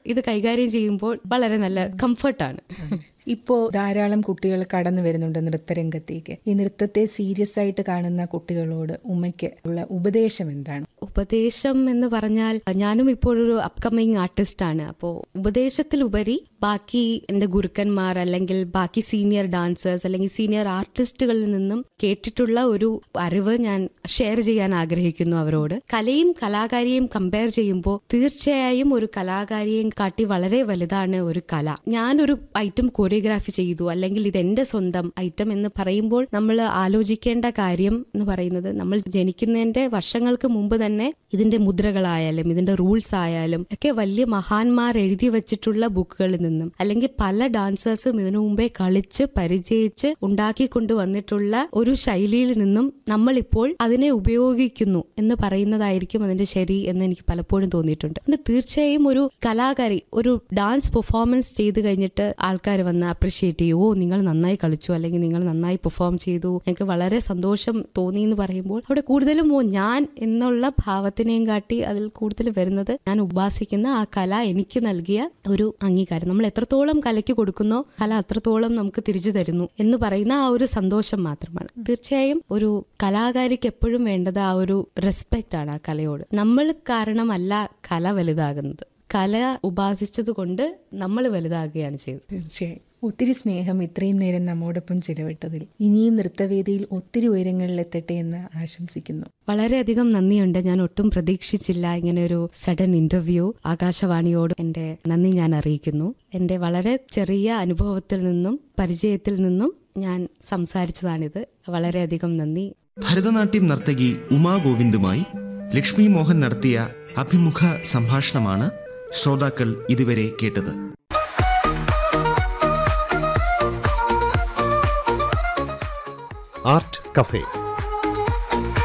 ഇത് കൈകാര്യം ചെയ്യുമ്പോൾ വളരെ നല്ല കംഫർട്ടാണ് ഇപ്പോൾ ധാരാളം കുട്ടികൾ കടന്നു വരുന്നുണ്ട് നൃത്തരംഗത്തേക്ക് ഈ നൃത്തത്തെ സീരിയസ് ആയിട്ട് കാണുന്ന കുട്ടികളോട് ഉമ്മയ്ക്ക് ഉള്ള ഉപദേശം എന്താണ് ഉപദേശം എന്ന് പറഞ്ഞാൽ ഞാനും ഇപ്പോഴൊരു അപ്കമിങ് ആർട്ടിസ്റ്റ് ആണ് അപ്പോൾ ഉപദേശത്തിലുപരി ബാക്കി എൻ്റെ ഗുരുക്കന്മാർ അല്ലെങ്കിൽ ബാക്കി സീനിയർ ഡാൻസേഴ്സ് അല്ലെങ്കിൽ സീനിയർ ആർട്ടിസ്റ്റുകളിൽ നിന്നും കേട്ടിട്ടുള്ള ഒരു അറിവ് ഞാൻ ഷെയർ ചെയ്യാൻ ആഗ്രഹിക്കുന്നു അവരോട് കലയും കലാകാരിയെയും കമ്പയർ ചെയ്യുമ്പോൾ തീർച്ചയായും ഒരു കലാകാരിയെയും കാട്ടി വളരെ വലുതാണ് ഒരു കല ഞാനൊരു ഐറ്റം കൊറിയോഗ്രാഫി ചെയ്തു അല്ലെങ്കിൽ ഇത് എന്റെ സ്വന്തം ഐറ്റം എന്ന് പറയുമ്പോൾ നമ്മൾ ആലോചിക്കേണ്ട കാര്യം എന്ന് പറയുന്നത് നമ്മൾ ജനിക്കുന്നതിന്റെ വർഷങ്ങൾക്ക് മുമ്പ് തന്നെ ഇതിന്റെ മുദ്രകളായാലും ഇതിന്റെ റൂൾസ് ആയാലും ഒക്കെ വലിയ മഹാന്മാർ എഴുതി വെച്ചിട്ടുള്ള ബുക്കുകളിൽ നിന്നും അല്ലെങ്കിൽ പല ഡാൻസേഴ്സും ഇതിനു മുമ്പേ കളിച്ച് പരിചയിച്ച് ഉണ്ടാക്കിക്കൊണ്ട് വന്നിട്ടുള്ള ഒരു ശൈലിയിൽ നിന്നും നമ്മളിപ്പോൾ അതിനെ ഉപയോഗിക്കുന്നു എന്ന് പറയുന്നതായിരിക്കും അതിന്റെ ശരി എന്ന് എനിക്ക് പലപ്പോഴും തോന്നിയിട്ടുണ്ട് പിന്നെ തീർച്ചയായും ഒരു കലാകാരി ഒരു ഡാൻസ് പെർഫോമൻസ് ചെയ്ത് കഴിഞ്ഞിട്ട് ആൾക്കാർ വന്ന് അപ്രിഷിയേറ്റ് ചെയ്യും ഓ നിങ്ങൾ നന്നായി കളിച്ചു അല്ലെങ്കിൽ നിങ്ങൾ നന്നായി പെർഫോം ചെയ്തു എനിക്ക് വളരെ സന്തോഷം തോന്നി എന്ന് പറയുമ്പോൾ അവിടെ കൂടുതലും ഓ ഞാൻ എന്നുള്ള ഭാവത്തിനെയും കാട്ടി അതിൽ കൂടുതൽ വരുന്നത് ഞാൻ ഉപാസിക്കുന്ന ആ കല എനിക്ക് നൽകിയ ഒരു അംഗീകാരം നമ്മൾ എത്രത്തോളം കലയ്ക്ക് കൊടുക്കുന്നോ കല അത്രത്തോളം നമുക്ക് തിരിച്ചു തരുന്നു എന്ന് പറയുന്ന ആ ഒരു സന്തോഷം മാത്രമാണ് തീർച്ചയായും ഒരു കലാകാരിക്ക് എപ്പോഴും വേണ്ടത് ആ ഒരു റെസ്പെക്റ്റ് ആണ് ആ കലയോട് നമ്മൾ കാരണമല്ല കല വലുതാകുന്നത് കല ഉപാസിച്ചത് കൊണ്ട് നമ്മൾ വലുതാകുകയാണ് ചെയ്തത് തീർച്ചയായും ഒത്തിരി സ്നേഹം ഇത്രയും നേരം നമ്മോടൊപ്പം ചിലവിട്ടതിൽ ഇനിയും നൃത്തവേദിയിൽ ഒത്തിരി ഉയരങ്ങളിലെത്തട്ടെ എന്ന് ആശംസിക്കുന്നു വളരെയധികം നന്ദിയുണ്ട് ഞാൻ ഒട്ടും പ്രതീക്ഷിച്ചില്ല ഇങ്ങനെ ഒരു സഡൻ ഇന്റർവ്യൂ ആകാശവാണിയോട് എന്റെ നന്ദി ഞാൻ അറിയിക്കുന്നു എന്റെ വളരെ ചെറിയ അനുഭവത്തിൽ നിന്നും പരിചയത്തിൽ നിന്നും ഞാൻ സംസാരിച്ചതാണിത് വളരെയധികം നന്ദി ഭരതനാട്യം നർത്തകി ഉമാ ഗോവിന്ദുമായി ലക്ഷ്മി മോഹൻ നടത്തിയ അഭിമുഖ സംഭാഷണമാണ് ശ്രോതാക്കൾ ഇതുവരെ കേട്ടത് ആർട്ട് കഫേ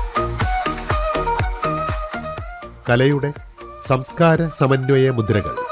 കലയുടെ സംസ്കാര സമന്വയ മുദ്രകൾ